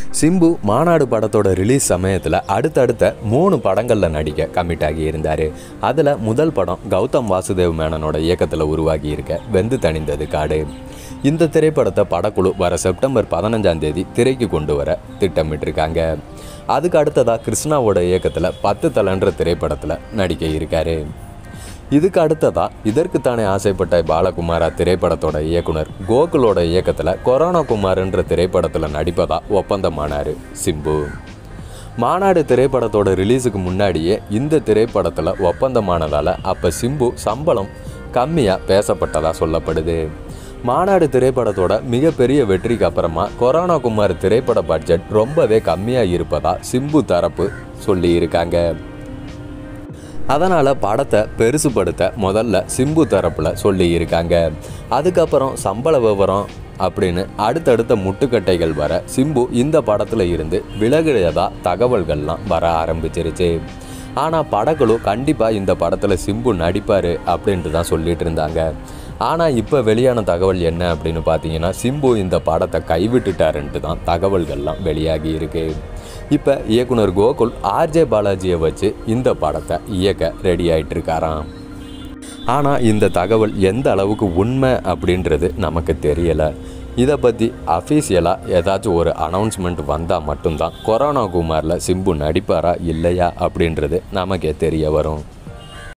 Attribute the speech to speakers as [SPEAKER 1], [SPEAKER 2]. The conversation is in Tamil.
[SPEAKER 1] சிம்பு மாநாடு படத்தோட ரிலீஸ் சமயத்தில் அடுத்தடுத்த மூணு படங்களில் நடிக்க கமிட் ஆகி இருந்தார் அதில் முதல் படம் கௌதம் வாசுதேவ் மேனனோட இயக்கத்தில் உருவாகி இருக்க வெந்து தணிந்தது காடு இந்த திரைப்படத்தை படக்குழு வர செப்டம்பர் பதினஞ்சாம் தேதி திரைக்கு கொண்டு வர திட்டமிட்டிருக்காங்க அதுக்கு அடுத்ததாக கிருஷ்ணாவோட இயக்கத்தில் பத்து தலைன்ற திரைப்படத்தில் நடிக்க இருக்காரு இதுக்கு அடுத்ததா இதற்குத்தானே ஆசைப்பட்ட பாலகுமாரா திரைப்படத்தோட இயக்குனர் கோகுலோட இயக்கத்தில் கொரோனா குமார்ன்ற திரைப்படத்தில் நடிப்பதா ஒப்பந்தமானார் சிம்பு மாநாடு திரைப்படத்தோட ரிலீஸுக்கு முன்னாடியே இந்த திரைப்படத்தில் ஒப்பந்தமானதால் அப்போ சிம்பு சம்பளம் கம்மியாக பேசப்பட்டதா சொல்லப்படுது மாநாடு திரைப்படத்தோட மிகப்பெரிய வெற்றிக்கு அப்புறமா கொரோனா குமார் திரைப்பட பட்ஜெட் ரொம்பவே கம்மியாக இருப்பதா சிம்பு தரப்பு சொல்லியிருக்காங்க அதனால் படத்தை பெருசுபடுத்த முதல்ல சிம்பு தரப்பில் சொல்லியிருக்காங்க அதுக்கப்புறம் சம்பள விவரம் அப்படின்னு அடுத்தடுத்த முட்டுக்கட்டைகள் வர சிம்பு இந்த படத்தில் இருந்து விலகியதா தகவல்கள்லாம் வர ஆரம்பிச்சிருச்சு ஆனால் படக்குழு கண்டிப்பாக இந்த படத்தில் சிம்பு நடிப்பார் அப்படின்ட்டு தான் சொல்லிட்டு இருந்தாங்க ஆனால் இப்போ வெளியான தகவல் என்ன அப்படின்னு பார்த்தீங்கன்னா சிம்பு இந்த படத்தை கைவிட்டுட்டாருன்ட்டு தான் தகவல்கள்லாம் வெளியாகி இருக்கு இப்போ இயக்குனர் கோகுல் ஆர்ஜே பாலாஜியை வச்சு இந்த படத்தை இயக்க ரெடி ஆயிட்டு இருக்காராம் ஆனால் இந்த தகவல் எந்த அளவுக்கு உண்மை அப்படின்றது நமக்கு தெரியலை இதை பற்றி அஃபீஷியலாக ஏதாச்சும் ஒரு அனௌன்ஸ்மெண்ட் வந்தால் மட்டும்தான் கொரோனா குமாரில் சிம்பு நடிப்பாரா இல்லையா அப்படின்றது நமக்கே தெரிய வரும்